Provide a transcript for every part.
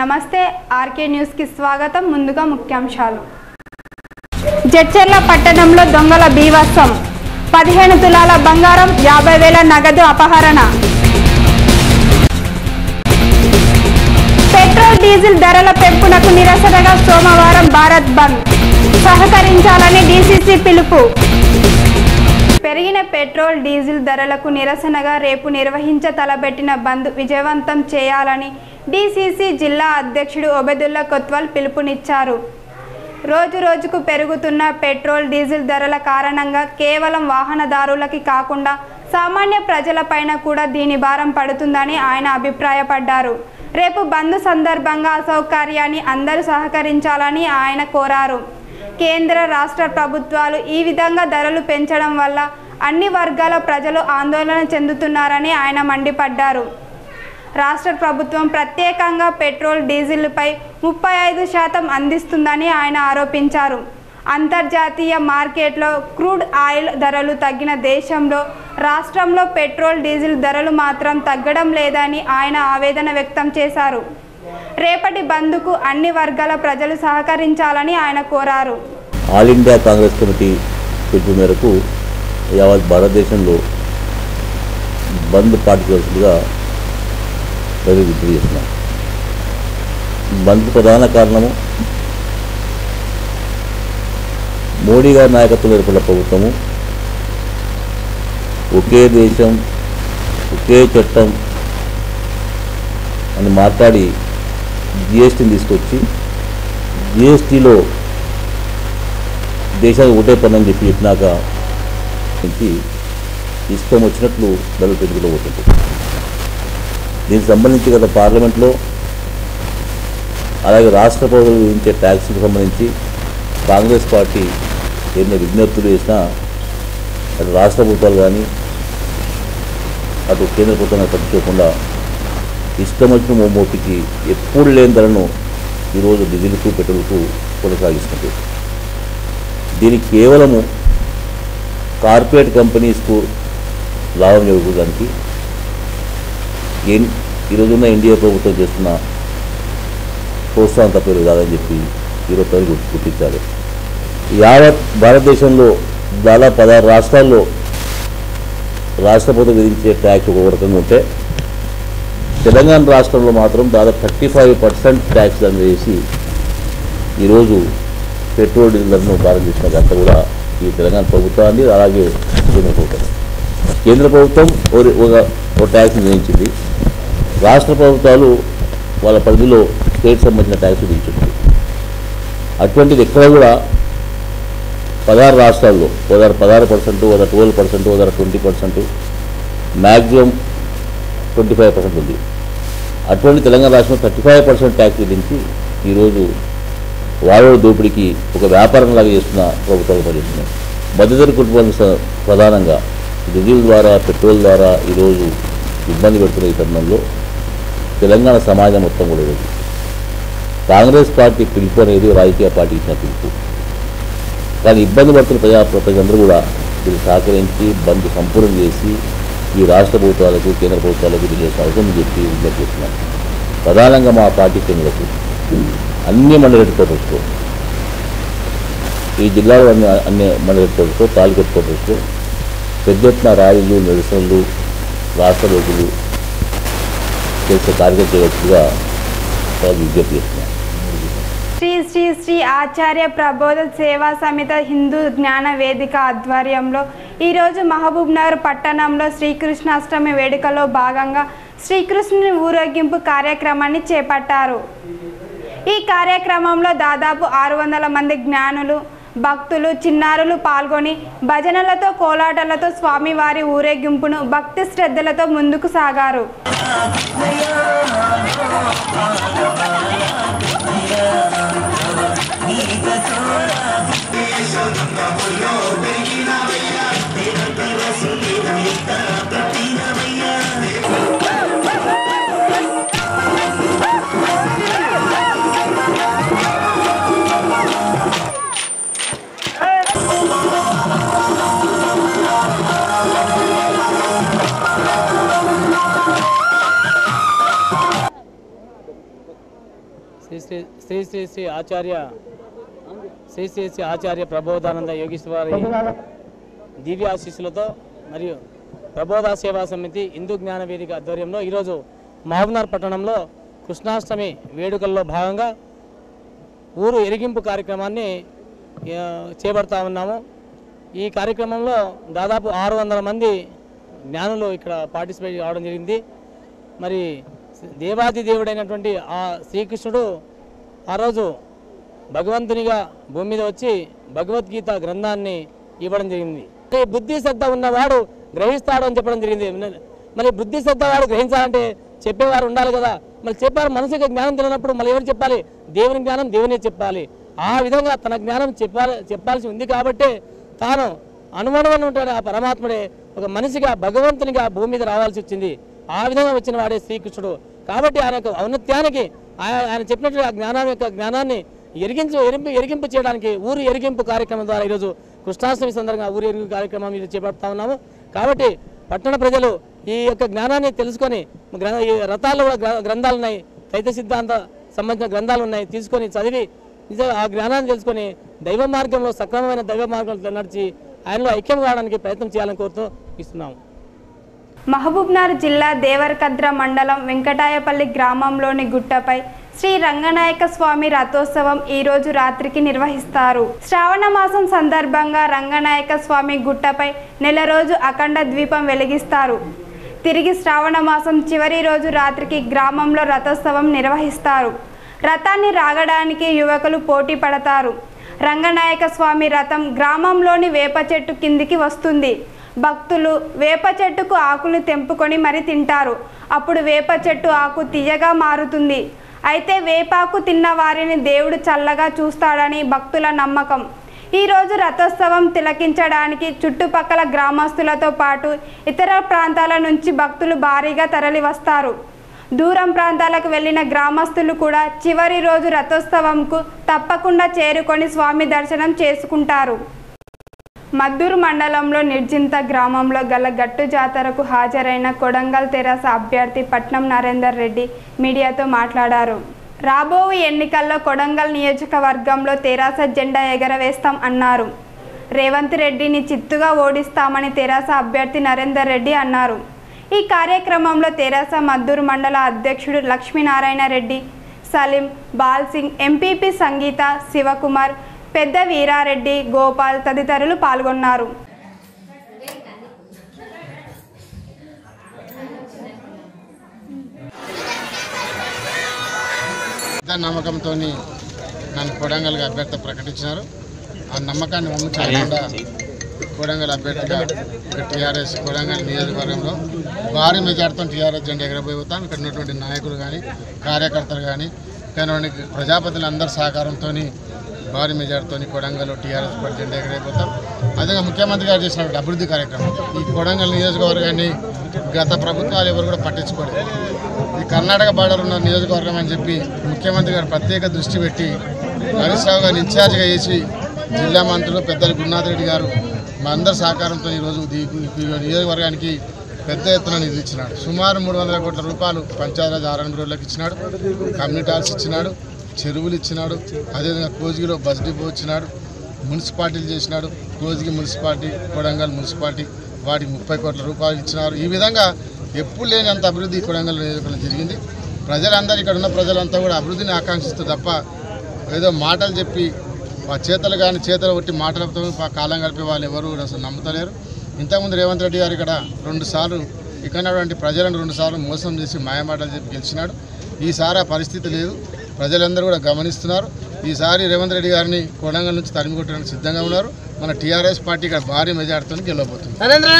నమస్తే ఆర్కే న్యూస్కి స్వాగతం ముందుగా ముఖ్యాంశాలు జడ్చర్ల పట్టణంలో దొంగల బీవత్సం పదిహేను తులాల బంగారం యాభై వేల నగదు అపహరణ పెట్రోల్ డీజిల్ ధరల పెంపునకు నిరసనగా సోమవారం భారత్ బంద్ సహకరించాలని డీసీసీ పిలుపు పెరిగిన పెట్రోల్ డీజిల్ ధరలకు నిరసనగా రేపు నిర్వహించ తలబెట్టిన బంద్ విజయవంతం చేయాలని డీసీసీ జిల్లా అధ్యక్షుడు ఒబెదుల్లా కొత్వాల్ పిలుపునిచ్చారు రోజు రోజుకు పెరుగుతున్న పెట్రోల్ డీజిల్ ధరల కారణంగా కేవలం వాహనదారులకి కాకుండా సామాన్య ప్రజలపైన కూడా దీని భారం పడుతుందని ఆయన అభిప్రాయపడ్డారు రేపు బంద్ సందర్భంగా అసౌకర్యాన్ని అందరూ సహకరించాలని ఆయన కోరారు కేంద్ర రాష్ట్ర ప్రభుత్వాలు ఈ విధంగా ధరలు పెంచడం వల్ల అన్ని వర్గాల ప్రజలు ఆందోళన చెందుతున్నారని ఆయన మండిపడ్డారు రాష్ట్ర ప్రభుత్వం ప్రత్యేకంగా పెట్రోల్ డీజిల్పై ముప్పై ఐదు శాతం అందిస్తుందని ఆయన ఆరోపించారు అంతర్జాతీయ మార్కెట్లో క్రూడ్ ఆయిల్ ధరలు తగ్గిన దేశంలో రాష్ట్రంలో పెట్రోల్ డీజిల్ ధరలు మాత్రం తగ్గడం లేదని ఆయన ఆవేదన వ్యక్తం చేశారు రేపటి బంద్కు అన్ని వర్గాల ప్రజలు సహకరించాలని ఆయన కోరారు ఆల్ ఇండియా కాంగ్రెస్ కమిటీ పిలుపు మేరకు యావత్ భారతదేశంలో బంద్ పాటించవలసిందిగా ప్రజలు విజ్ఞప్తి చేస్తున్నాం బంద్ ప్రధాన కారణము మోడీ గారి నాయకత్వంలో ఏర్పడిన ప్రభుత్వము ఒకే దేశం ఒకే చట్టం అని మాట్లాడి జిఎస్టీని తీసుకొచ్చి జిఎస్టీలో దేశానికి ఒకటే పని అని చెప్పి చెప్పినాక నుంచి ఇష్టం వచ్చినట్లు ధరలు పెరుగుతూ పోతుంది దీనికి సంబంధించి గత పార్లమెంట్లో అలాగే రాష్ట్ర ప్రభుత్వం విధించే ట్యాక్స్కి సంబంధించి కాంగ్రెస్ పార్టీ ఎన్నో విజ్ఞప్తులు చేసినా అటు రాష్ట్ర ప్రభుత్వాలు కానీ అటు కేంద్ర ప్రభుత్వాన్ని పట్టించుకోకుండా ఇష్టం వచ్చిన మోమోపికి ఎప్పుడు లేని ధరను ఈరోజు డీజిల్కు పెట్రోల్కు కొనసాగిస్తుంది దీనికి కేవలము కార్పొరేట్ కంపెనీస్కు లాభం చేకూరడానికి ఏం ఈరోజున్న ఎన్డీఏ ప్రభుత్వం చేస్తున్న ప్రోత్సాహం తప్పేది కాదని చెప్పి ఈరోజు ప్రజలు గుర్తు- గుర్తించాలి యావత్ భారతదేశంలో దాదాపు పదహారు రాష్ట్రాల్లో రాష్ట్ర ప్రభుత్వం విధించే ట్యాక్స్ ఒక రకంగా ఉంటే తెలంగాణ రాష్ట్రంలో మాత్రం దాదాపు థర్టీ ఫైవ్ పర్సెంట్ ట్యాక్స్ దాన్ని వేసి ఈరోజు పెట్రోల్ డీజిల్ ధరను భారం చేసిన ఘనత కూడా ఈ తెలంగాణ ప్రభుత్వాన్ని అలాగే కేంద్ర ప్రభుత్వం కేంద్ర ప్రభుత్వం ఒక- ఒక ఒక ట్యాక్స్ నిర్ణయించింది రాష్ట్ర ప్రభుత్వాలు వాళ్ళ పరిధిలో స్టేట్ సంబంధించిన ట్యాక్స్ విధించింది అటువంటిది ఎక్కడ కూడా పదహారు రాష్ట్రాల్లో ఓదారు పదహారు పర్సెంట్ ఓదారు ట్వెల్వ్ పర్సెంట్ ఓదారు twenty percent maximum twenty five percent ఉంది అటువంటి తెలంగాణ రాష్ట్రంలో థర్టీ ఫైవ్ పర్సెంట్ ట్యాక్స్ విధించి ఈరోజు వాయువు దోపిడీకి ఒక వ్యాపారంలాగా చేస్తున్న ప్రభుత్వాలు పనిచేస్తున్నాయి మధ్యతరగతి కుటుంబాలు స- ప్రధానంగా డీజిల్ ద్వారా పెట్రోల్ ద్వారా ఈరోజు ఇబ్బంది పెడుతున్న ఈ తరుణంలో తెలంగాణ సమాజం మొత్తం కూడా ఈరోజు కాంగ్రెస్ పార్టీ పిలుపు అనేది రాజకీయ పార్టీ ఇచ్చిన పిలుపు కానీ ఇబ్బంది పడుతున్న ప్రజా ప్రజలందరూ కూడా దీన్ని సహకరించి బంద్ సంపూర్ణ చేసి ఈ రాష్ట్ర ప్రభుత్వాలకు కేంద్ర ప్రభుత్వాలకు ఇది చేసిన అవసరం అని చెప్పి విజ్ఞప్తి చేస్తున్నాం ప్రధానంగా మా పార్టీ కేంద్రకు అన్ని మండల హెడ్ క్వార్టర్స్లో ఈ జిల్లాలో అన్ని అన్ని మండల హెడ్ క్వార్టర్స్లో తాలూకు హెడ్ క్వార్టర్స్లో పెద్ద ఎత్తున ర్యాలీలు నిరసనలు రాష్ట్ర లోకులు చేసే కార్యక్రమం చేయవచ్చుగా వాళ్ళు విజ్ఞప్తి చేస్తున్నాం శ్రీ శ్రీ శ్రీ ఆచార్య ప్రబోధ సేవా సమిత హిందూ జ్ఞాన వేదిక ఆధ్వర్యంలో ఈరోజు మహబూబ్ నగర్ పట్టణంలో శ్రీకృష్ణాష్టమి వేడుకలో భాగంగా శ్రీకృష్ణుని ఊరేగింపు కార్యక్రమాన్ని చేపట్టారు ఈ కార్యక్రమంలో దాదాపు ఆరు వందల మంది జ్ఞానులు భక్తులు చిన్నారులు పాల్గొని భజనలతో కోలాటలతో స్వామివారి ఊరేగింపును భక్తి శ్రద్ధలతో ముందుకు సాగారు శ్రీ శ్రీ శ్రీ శ్రీ ఆచార్య శ్రీ శ్రీ శ్రీ ఆచార్య ప్రబోధానంద యోగీశ్వరి దివ్య ఆశీస్సులతో మరియు ప్రబోధ సేవా సమితి హిందూ జ్ఞాన వేదిక ఆధ్వర్యంలో ఈరోజు మహబూబ్నగర్ పట్టణంలో కృష్ణాష్టమి వేడుకల్లో భాగంగా ఊరు ఎరిగింపు కార్యక్రమాన్ని ఆ, చేపడతా ఉన్నాము ఈ కార్యక్రమంలో దాదాపు ఆరు వందల మంది జ్ఞానులు ఇక్కడ పార్టిసిపేట్ కావడం జరిగింది మరి దేవాది దేవుడైనటువంటి ఆ శ్రీకృష్ణుడు ఆ రోజు భగవంతునిగా భూమి మీద వచ్చి భగవద్గీత గ్రంథాన్ని ఇవ్వడం జరిగింది ఈ బుద్ధి శ్రద్ధ ఉన్నవాడు గ్రహిస్తాడు అని చెప్పడం జరిగింది మరి బుద్ధి శ్రద్ధ వాడు గ్రహించాలంటే చెప్పేవారు ఉండాలి కదా మరి చెప్పారు మనసుకి జ్ఞానం తెలియనప్పుడు మళ్ళీ ఎవరు చెప్పాలి దేవుని జ్ఞానం దేవునే చెప్పాలి ఆ విధంగా తన జ్ఞానం చెప్పాలి చెప్పాల్సి ఉంది కాబట్టే తాను అనుమానం ఉంటాడు ఆ పరమాత్ముడే ఒక మనిషిగా భగవంతునిగా భూమి మీద రావాల్సి వచ్చింది ఆ విధంగా వచ్చిన వాడే శ్రీకృష్ణుడు కాబట్టి ఆయన యొక్క ఔన్నత్యానికి ఆయన ఆయన చెప్పినట్టు ఆ జ్ఞానం యొక్క జ్ఞానాన్ని ఎరిగించు ఎరింపు ఎరిగింపు చేయడానికి ఊరు ఎరిగింపు కార్యక్రమం ద్వారా ఈరోజు కృష్ణాష్టమి సందర్భంగా ఊరు ఎరిగింపు కార్యక్రమం ఇది చేపడతా ఉన్నాము కాబట్టి పట్టణ ప్రజలు ఈ యొక్క జ్ఞానాన్ని తెలుసుకొని గ్ర- ఈ రథాల్లో కూడా గ్ర- గ్రంథాలు ఉన్నాయి చైత సిద్ధాంత సంబంధించిన గ్రంథాలు ఉన్నాయి తీసుకొని చదివి నిజ ఆ జ్ఞానాన్ని తెలుసుకొని దైవ మార్గంలో సక్రమమైన దైవ మార్గంలో నడిచి ఆయనలో ఐక్యం కావడానికి ప్రయత్నం చేయాలని కోరుతూ ఇస్తున్నాము మహబూబ్నగర్ జిల్లా దేవరకద్ర మండలం వెంకటాయపల్లి గ్రామంలోని గుట్టపై శ్రీ రంగనాయక స్వామి రథోత్సవం ఈ రోజు రాత్రికి నిర్వహిస్తారు శ్రావణ మాసం సందర్భంగా రంగనాయక స్వామి గుట్టపై నెల రోజు అఖండ ద్వీపం వెలిగిస్తారు తిరిగి శ్రావణ మాసం చివరి రోజు రాత్రికి గ్రామంలో రథోత్సవం నిర్వహిస్తారు రథాన్ని రాగడానికి యువకులు పోటీ పడతారు రంగనాయక స్వామి రథం గ్రామంలోని వేప చెట్టు కిందికి వస్తుంది భక్తులు వేప చెట్టుకు ఆకులు తెంపుకొని మరి తింటారు అప్పుడు వేప చెట్టు ఆకు తీయగా మారుతుంది అయితే వేపాకు తిన్న వారిని దేవుడు చల్లగా చూస్తాడని భక్తుల నమ్మకం ఈరోజు రథోత్సవం తిలకించడానికి చుట్టుపక్కల గ్రామస్తులతో పాటు ఇతర ప్రాంతాల నుంచి భక్తులు భారీగా తరలి వస్తారు దూరం ప్రాంతాలకు వెళ్ళిన గ్రామస్తులు కూడా చివరి రోజు రథోత్సవంకు తప్పకుండా చేరుకొని స్వామి దర్శనం చేసుకుంటారు మద్దూరు మండలంలో నిర్జింత గ్రామంలో గల గట్టు జాతరకు హాజరైన కొడంగల్ తెరాస అభ్యర్థి పట్నం నరేందర్ రెడ్డి మీడియాతో మాట్లాడారు రాబో ఎన్నికల్లో కొడంగల్ నియోజకవర్గంలో తెరాస జెండా ఎగరవేస్తాం అన్నారు రేవంత్ రెడ్డిని చిత్తుగా ఓడిస్తామని తెరాస అభ్యర్థి నరేందర్ రెడ్డి అన్నారు ఈ కార్యక్రమంలో తెరాస మద్దూరు మండల అధ్యక్షుడు లక్ష్మీనారాయణ రెడ్డి సలీం బాల్ సింగ్ ఎంపీపీ సంగీత శివకుమార్ పెద్ద వీరారెడ్డి గోపాల్ తదితరులు పాల్గొన్నారు పెద్ద నమ్మకంతో నన్ను కొడంగల్గా అభ్యర్థి ప్రకటించినారు ఆ నమ్మకాన్ని వమ్ము చేయకుండా కొడంగల్ అభ్యర్థిగా టీఆర్ఎస్ కొడంగల్ నియోజకవర్గంలో భారీ మెజార్టీతో టీఆర్ఎస్ జెండా ఎగరబోతాం ఇక్కడ ఉన్నటువంటి నాయకులు కానీ కార్యకర్తలు కానీ కానీ ప్రజాపతులు అందరి సహకారంతో భారీ మెజార్టీతో కొడంగల్ టీఆర్ఎస్ పార్టీ జెండా ఎగరైపోతాం అదేవిధంగా ముఖ్యమంత్రి గారు చేసినటువంటి అభివృద్ధి కార్యక్రమం ఈ కొడంగల్ నియోజకవర్గాన్ని గత ప్రభుత్వాలు ఎవరు కూడా పట్టించుకోలేదు ఈ కర్ణాటక బార్డర్ ఉన్న నియోజకవర్గం అని చెప్పి ముఖ్యమంత్రి గారు ప్రత్యేక దృష్టి పెట్టి హరీష్ రావు గారిని ఇన్ఛార్జిగా చేసి జిల్లా మంత్రులు పెద్దలు గురునాథ్ రెడ్డి గారు మా అందరి సహకారంతో ఈరోజు ఈ ఈ నియోజకవర్గానికి పెద్ద ఎత్తున నిధులు ఇచ్చినాడు సుమారు మూడు వందల కోట్ల రూపాయలు పంచాయతీరాజ్ ఆర్ఎన్ రోడ్లకు ఇచ్చినాడు కమ్యూనిటీ హాల్స్ ఇచ్చినాడు చెరువులు ఇచ్చినాడు అదేవిధంగా కోజిగిలో బస్ డిపో ఇచ్చినాడు మున్సిపాలిటీలు చేసినాడు కోజిగి మున్సిపాలిటీ కొడంగల్ మున్సిపాలిటీ వాటికి ముప్పై కోట్ల రూపాయలు ఇచ్చినారు ఈ విధంగా ఎప్పుడు లేనంత అభివృద్ధి కొడంగల్ నియోజకవర్గంలో జరిగింది ప్రజలందరూ ఇక్కడ ఉన్న ప్రజలంతా కూడా అభివృద్ధిని ఆకాంక్షిస్తూ తప్ప ఏదో మాటలు చెప్పి ఆ చేతలు కానీ చేతలు కొట్టి మాటలతో పా- కాలం గడిపే వాళ్ళు ఎవరు కూడా అసలు నమ్ముతలేరు ఇంతకుముందు రేవంత్ రెడ్డి గారు ఇక్కడ రెండు సార్లు ఇక్కడ ఉన్నటువంటి ప్రజలను రెండు సార్లు మోసం చేసి మాయమాటలు చెప్పి గెలిచినాడు ఈసారి ఆ పరిస్థితి లేదు ప్రజలందరూ కూడా గమనిస్తున్నారు ఈసారి రేవంత్ రెడ్డి గారిని కొడంగల్ నుంచి తరిమి కొట్టడానికి సిద్ధంగా ఉన్నారు మన టీఆర్ఎస్ పార్టీ ఇక్కడ భారీ మెజార్టీతో గెలవబోతుంది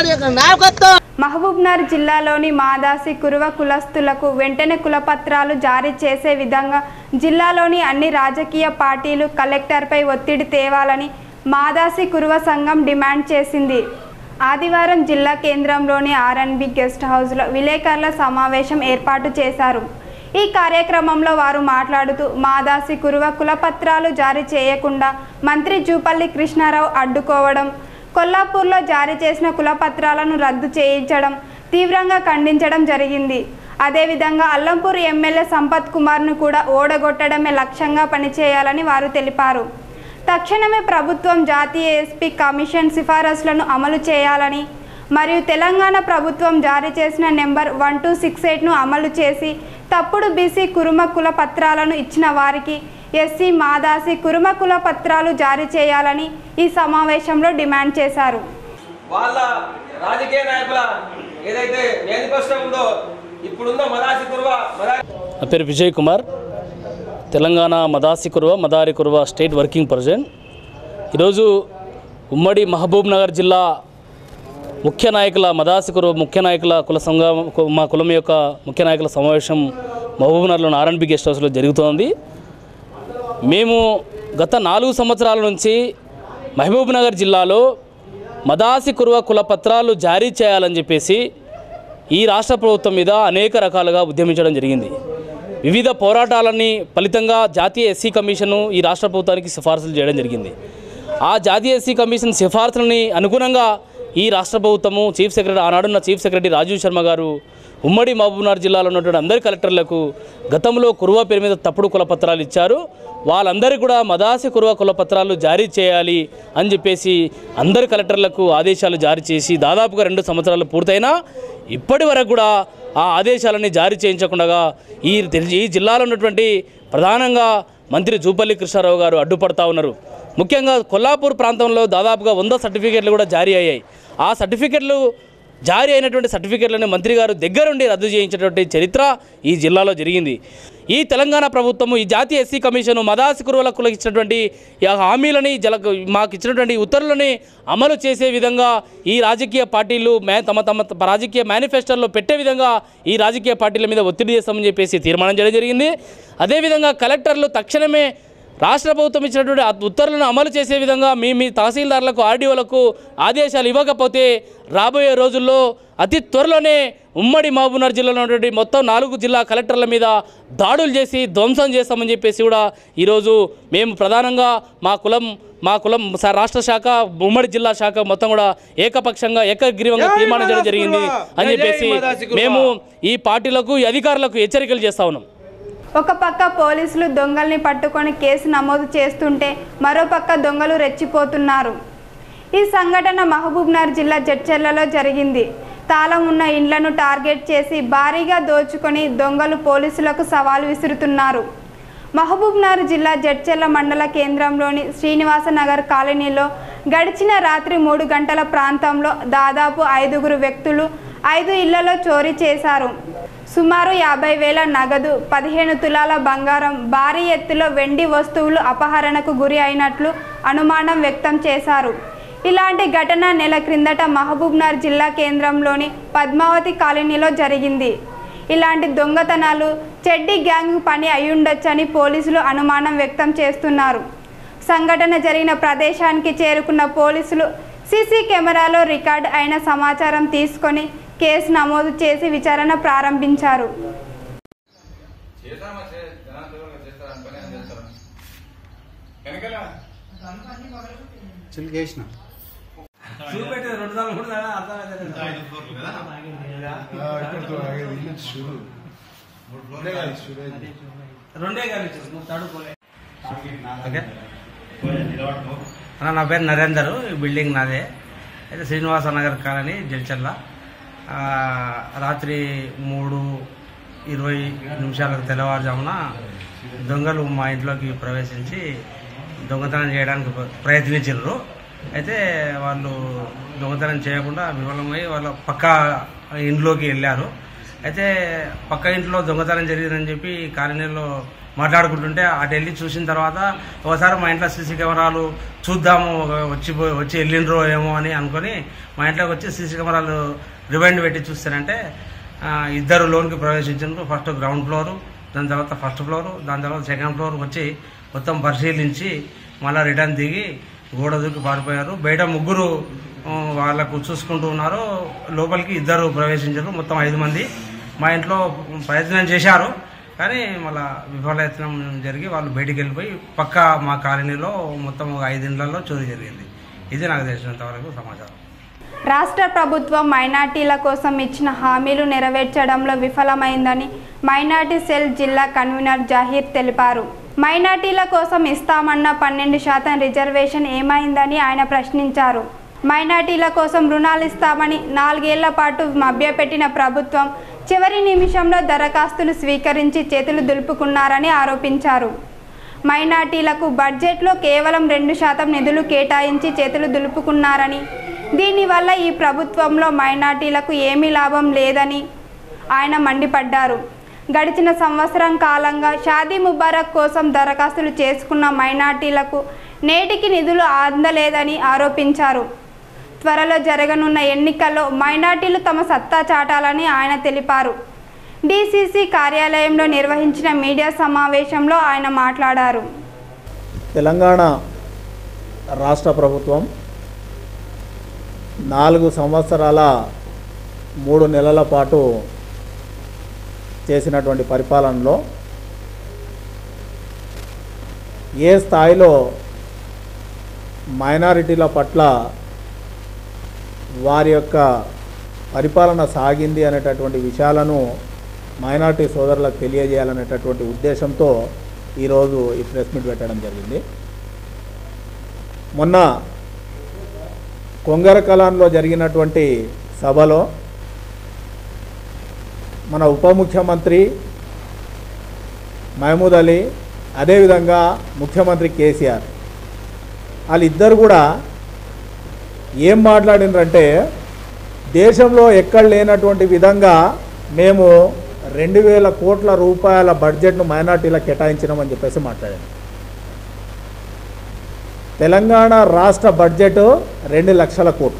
మహబూబ్నగర్ జిల్లాలోని మాదాసి కురువ కులస్తులకు వెంటనే కులపత్రాలు జారీ చేసే విధంగా జిల్లాలోని అన్ని రాజకీయ పార్టీలు కలెక్టర్పై ఒత్తిడి తేవాలని మాదాసి కురువ సంఘం డిమాండ్ చేసింది ఆదివారం జిల్లా కేంద్రంలోని ఆర్ఎన్బి గెస్ట్ హౌస్లో విలేకరుల సమావేశం ఏర్పాటు చేశారు ఈ కార్యక్రమంలో వారు మాట్లాడుతూ మాదాసి కురువ కులపత్రాలు జారీ చేయకుండా మంత్రి జూపల్లి కృష్ణారావు అడ్డుకోవడం కొల్లాపూర్లో జారీ చేసిన కులపత్రాలను రద్దు చేయించడం తీవ్రంగా ఖండించడం జరిగింది అదేవిధంగా అల్లంపూర్ ఎమ్మెల్యే సంపత్ కుమార్ను కూడా ఓడగొట్టడమే లక్ష్యంగా పనిచేయాలని వారు తెలిపారు తక్షణమే ప్రభుత్వం జాతీయ ఎస్పీ కమిషన్ సిఫారసులను అమలు చేయాలని మరియు తెలంగాణ ప్రభుత్వం జారీ చేసిన నెంబర్ వన్ టూ సిక్స్ ఎయిట్ను అమలు చేసి తప్పుడు బీసీ కురుమ కుల పత్రాలను ఇచ్చిన వారికి ఎస్సీ మాదాసి కురుమ కుల పత్రాలు జారీ చేయాలని ఈ సమావేశంలో డిమాండ్ చేశారు వాళ్ళ రాజకీయ నాయకుల ఏదైతే మేనిఫెస్టో ఉందో ఇప్పుడుందో మదాసి కుర్వ మదా నా పేరు Vijay Kumar Telangana Madasi Kurva Madari Kurva state working president ఈరోజు ఉమ్మడి మహబూబ్ నగర్ జిల్లా ముఖ్య నాయకుల మదాసి కుర్వ ముఖ్య నాయకుల కుల సంఘం మా కులం యొక్క ముఖ్య నాయకుల సమావేశం మహబూబ్ నగర్లోని ఆర్ఎన్బి గెస్ట్ హౌస్లో జరుగుతోంది మేము గత నాలుగు సంవత్సరాల నుంచి మహబూబ్ నగర్ జిల్లాలో మదాసి కుర్వ కుల పత్రాలు జారీ చేయాలని చెప్పేసి ఈ రాష్ట్ర ప్రభుత్వం మీద అనేక రకాలుగా ఉద్యమించడం జరిగింది వివిధ పోరాటాలని ఫలితంగా జాతీయ ఎస్సీ కమిషను ఈ రాష్ట్ర ప్రభుత్వానికి సిఫార్సులు చేయడం జరిగింది ఆ జాతీయ ఎస్సీ కమిషన్ సిఫార్సులని అనుగుణంగా ఈ రాష్ట్ర ప్రభుత్వము చీఫ్ సెక్రటరీ ఆనాడున్న చీఫ్ సెక్రటరీ రాజీవ్ శర్మ గారు ఉమ్మడి మహబూబ్నగర్ జిల్లాలో ఉన్నటువంటి అందరి కలెక్టర్లకు గతంలో కురువ పేరు మీద తప్పుడు కులపత్రాలు ఇచ్చారు వాళ్ళందరికీ కూడా మదాసి కురువ కులపత్రాలు జారీ చేయాలి అని చెప్పేసి అందరి కలెక్టర్లకు ఆదేశాలు జారీ చేసి దాదాపుగా రెండు సంవత్సరాలు పూర్తయినా ఇప్పటి వరకు కూడా ఆ ఆదేశాలని జారీ చేయించకుండా ఈ ఈ జిల్లాలో ఉన్నటువంటి ప్రధానంగా మంత్రి జూపల్లి కృష్ణారావు గారు అడ్డుపడతా ఉన్నారు ముఖ్యంగా కొల్లాపూర్ ప్రాంతంలో దాదాపుగా వంద సర్టిఫికేట్లు కూడా జారీ అయ్యాయి ఆ సర్టిఫికేట్లు జారీ అయినటువంటి సర్టిఫికేట్లను మంత్రి గారు దగ్గరుండి రద్దు చేయించినటువంటి చరిత్ర ఈ జిల్లాలో జరిగింది ఈ తెలంగాణ ప్రభుత్వము ఈ జాతీయ ఎస్సీ కమిషన్ మదాసి కురువులకు ఇచ్చినటువంటి ఈ హామీలని జల మాకు ఇచ్చినటువంటి ఉత్తర్వులని అమలు చేసే విధంగా ఈ రాజకీయ పార్టీలు మే తమ తమ రాజకీయ మేనిఫెస్టోలో పెట్టే విధంగా ఈ రాజకీయ పార్టీల మీద ఒత్తిడి చేస్తామని చెప్పేసి తీర్మానం చేయడం జరిగింది అదేవిధంగా కలెక్టర్లు తక్షణమే రాష్ట్ర ప్రభుత్వం ఇచ్చినటువంటి ఆ ఉత్తర్వులను అమలు చేసే విధంగా మీ మీ తహసీల్దార్లకు ఆర్డీఓలకు ఆదేశాలు ఇవ్వకపోతే రాబోయే రోజుల్లో అతి త్వరలోనే ఉమ్మడి మహబూబ్నగర్ జిల్లాలో ఉన్నటువంటి మొత్తం నాలుగు జిల్లా కలెక్టర్ల మీద దాడులు చేసి ధ్వంసం చేస్తామని చెప్పేసి కూడా ఈరోజు మేము ప్రధానంగా మా కులం మా కులం స- రాష్ట్ర శాఖ ఉమ్మడి జిల్లా శాఖ మొత్తం కూడా ఏకపక్షంగా ఏకగ్రీవంగా తీర్మానం చేయడం జరిగింది అని చెప్పేసి మేము ఈ పార్టీలకు ఈ అధికారులకు హెచ్చరికలు చేస్తా ఉన్నాం ఒక పక్క పోలీసులు దొంగల్ని పట్టుకొని కేసు నమోదు చేస్తుంటే మరో పక్క దొంగలు రెచ్చిపోతున్నారు ఈ సంఘటన మహబూబ్నగర్ జిల్లా జడ్చెర్లలో జరిగింది తాళం ఉన్న ఇండ్లను టార్గెట్ చేసి భారీగా దోచుకొని దొంగలు పోలీసులకు సవాల్ విసురుతున్నారు మహబూబ్నగర్ జిల్లా జడ్చెర్ల మండల కేంద్రంలోని శ్రీనివాస నగర్ కాలనీలో గడిచిన రాత్రి మూడు గంటల ప్రాంతంలో దాదాపు ఐదుగురు వ్యక్తులు ఐదు ఇళ్లలో చోరీ చేశారు సుమారు యాభై వేల నగదు పదిహేను తులాల బంగారం భారీ ఎత్తులో వెండి వస్తువులు అపహరణకు గురి అయినట్లు అనుమానం వ్యక్తం చేశారు ఇలాంటి ఘటన నెల క్రిందట మహబూబ్నగర్ జిల్లా కేంద్రంలోని పద్మావతి కాలనీలో జరిగింది ఇలాంటి దొంగతనాలు చెడ్డి గ్యాంగ్ పని అయ్యుండొచ్చని పోలీసులు అనుమానం వ్యక్తం చేస్తున్నారు సంఘటన జరిగిన ప్రదేశానికి చేరుకున్న పోలీసులు సీసీ కెమెరాలో రికార్డ్ అయిన సమాచారం తీసుకొని కేసు నమోదు చేసి విచారణ ప్రారంభించారు చిలికేసిన ఓకే అన్న, నా పేరు నరేందర్ ఈ బిల్డింగ్ నాదే అయితే శ్రీనివాస నగర్ కాలనీ జడ్చర్ల ఆ, రాత్రి మూడు ఇరవై నిమిషాలకు తెల్లవారుజామున దొంగలు మా ఇంట్లోకి ప్రవేశించి దొంగతనం చేయడానికి ప్ర- ప్రయత్నించారు అయితే వాళ్ళు దొంగతనం చేయకుండా విఫలమై వాళ్ళ పక్క ఇంట్లోకి వెళ్ళారు అయితే పక్క ఇంట్లో దొంగతనం జరిగిందని చెప్పి కాలనీలో మాట్లాడుకుంటుంటే అటు వెళ్ళి చూసిన తర్వాత ఒకసారి మా ఇంట్లో సీసీ కెమెరాలు చూద్దాము వచ్చి వచ్చి వెళ్ళిండ్రో ఏమో అని అనుకొని మా ఇంట్లోకి వచ్చి సీసీ కెమెరాలు రివైండ్ పెట్టి చూస్తానంటే ఆ, ఇద్దరు లోన్కి ప్రవేశించారు ఫస్ట్ గ్రౌండ్ ఫ్లోరు దాని తర్వాత ఫస్ట్ ఫ్లోరు దాని తర్వాత సెకండ్ ఫ్లోర్ వచ్చి మొత్తం పరిశీలించి మళ్ళీ రిటర్న్ దిగి గోడ దూకి పారిపోయారు బయట ముగ్గురు ఆ, వాళ్ళకు చూసుకుంటూ ఉన్నారు లోపలికి ఇద్దరు ప్రవేశించారు మొత్తం ఐదు మంది మా ఇంట్లో ప్రయత్నం చేశారు కానీ మళ్ళా విఫలయత్నం జరిగి వాళ్ళు బయటికి వెళ్ళిపోయి పక్క మా కాలనీలో మొత్తం ఒక ఐదు ఇళ్లలో చోరీ జరిగింది ఇది నాకు తెలిసినంత వరకు సమాచారం రాష్ట్ర ప్రభుత్వం మైనార్టీల కోసం ఇచ్చిన హామీలు నెరవేర్చడంలో విఫలమైందని మైనార్టీ సెల్ జిల్లా కన్వీనర్ జహీర్ తెలిపారు మైనార్టీల కోసం ఇస్తామన్న పన్నెండు శాతం రిజర్వేషన్ ఏమైందని ఆయన ప్రశ్నించారు మైనార్టీల కోసం రుణాలు ఇస్తామని నాలుగేళ్ల పాటు మభ్యపెట్టిన ప్రభుత్వం చివరి నిమిషంలో దరఖాస్తులు స్వీకరించి చేతులు దులుపుకున్నారని ఆరోపించారు మైనార్టీలకు బడ్జెట్లో కేవలం రెండు శాతం నిధులు కేటాయించి చేతులు దులుపుకున్నారని దీనివల్ల ఈ ప్రభుత్వంలో మైనార్టీలకు ఏమీ లాభం లేదని ఆయన మండిపడ్డారు గడిచిన సంవత్సరం కాలంగా షాదీ ముబారక్ కోసం దరఖాస్తులు చేసుకున్న మైనార్టీలకు నేటికి నిధులు అందలేదని ఆరోపించారు త్వరలో జరగనున్న ఎన్నికల్లో మైనార్టీలు తమ సత్తా చాటాలని ఆయన తెలిపారు డీసీసీ కార్యాలయంలో నిర్వహించిన మీడియా సమావేశంలో ఆయన మాట్లాడారు తెలంగాణ రాష్ట్ర ప్రభుత్వం నాలుగు సంవత్సరాల మూడు నెలల పాటు చేసినటువంటి పరిపాలనలో ఏ స్థాయిలో మైనారిటీల పట్ల వారి యొక్క పరిపాలన సాగింది అనేటటువంటి విషయాలను మైనారిటీ సోదరులకు తెలియజేయాలనేటటువంటి ఉద్దేశంతో ఈరోజు ఈ ప్రెస్ మీట్ పెట్టడం జరిగింది మొన్న కొంగరకలాన్లో జరిగినటువంటి సభలో మన ఉప ముఖ్యమంత్రి మహమూద్ అలీ అదేవిధంగా ముఖ్యమంత్రి కేసీఆర్ వాళ్ళిద్దరు కూడా ఏం మాట్లాడినారంటే దేశంలో ఎక్కడ లేనటువంటి విధంగా మేము రెండు వేల కోట్ల రూపాయల బడ్జెట్ను మైనార్టీలకు కేటాయించినామని చెప్పేసి మాట్లాడారు తెలంగాణ రాష్ట్ర బడ్జెట్ రెండు లక్షల కోట్లు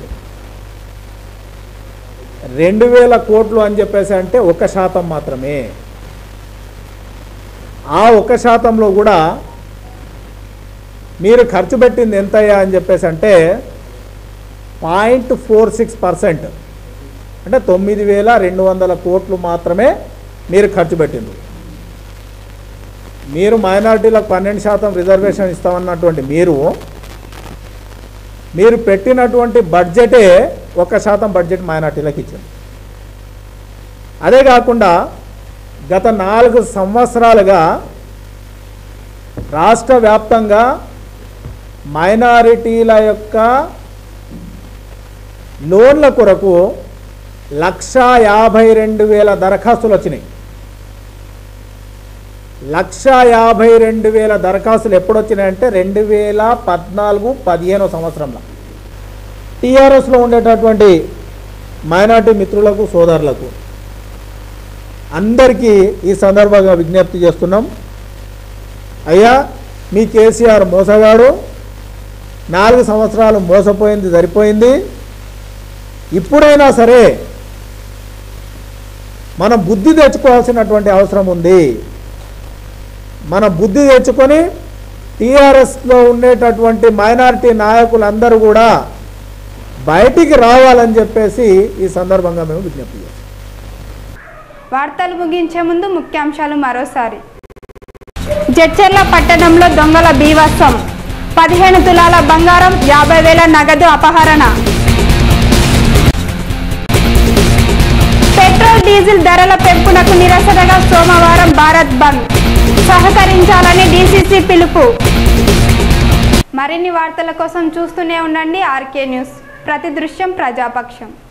రెండు వేల కోట్లు అని చెప్పేసి అంటే ఒక శాతం మాత్రమే ఆ ఒక శాతంలో కూడా మీరు ఖర్చు పెట్టింది ఎంతయ్యా అని చెప్పేసి అంటే పాయింట్ ఫోర్ సిక్స్ పర్సెంట్ అంటే తొమ్మిది వేల రెండు వందల కోట్లు మాత్రమే మీరు ఖర్చు పెట్టింది మీరు మైనారిటీలకు పన్నెండు శాతం రిజర్వేషన్ ఇస్తామన్నటువంటి మీరు మీరు పెట్టినటువంటి బడ్జెటే ఒక శాతం బడ్జెట్ మైనార్టీలకు ఇచ్చింది అదే కాకుండా గత నాలుగు సంవత్సరాలుగా రాష్ట్ర వ్యాప్తంగా మైనారిటీల యొక్క లోన్ల కొరకు లక్షా యాభై రెండు వేల దరఖాస్తులు వచ్చినాయి లక్షా యాభై రెండు వేల దరఖాస్తులు ఎప్పుడు వచ్చినాయంటే రెండు వేల పద్నాలుగు పదిహేనో సంవత్సరంలో టీఆర్ఎస్లో ఉండేటటువంటి మైనార్టీ మిత్రులకు సోదరులకు అందరికీ ఈ సందర్భంగా విజ్ఞప్తి చేస్తున్నాం అయ్యా మీ కేసీఆర్ మోసగాడు నాలుగు సంవత్సరాలు మోసపోయింది సరిపోయింది ఇప్పుడైనా సరే మనం బుద్ధి తెచ్చుకోవాల్సినటువంటి అవసరం ఉంది మన బుద్ధి తెచ్చుకొని టీఆర్ఎస్లో ఉండేటటువంటి మైనారిటీ నాయకులందరూ కూడా బయటికి రావాలని చెప్పేసి ఈ సందర్భంగా మేము విజ్ఞప్తి చేస్తాం వార్తలు ముగించే ముందు ముఖ్యాంశాలు మరోసారి జడ్చర్ల పట్టణంలో దొంగల బీవత్సం పదిహేను తులాల బంగారం యాభై వేల నగదు అపహరణ పెట్రోల్ డీజిల్ ధరల పెంపునకు నిరసనగా సోమవారం భారత్ బంద్ సహకరించాలని డీసీసీ పిలుపు మరిన్ని వార్తల కోసం చూస్తూనే ఉండండి ఆర్కే న్యూస్ ప్రతి దృశ్యం ప్రజాపక్షం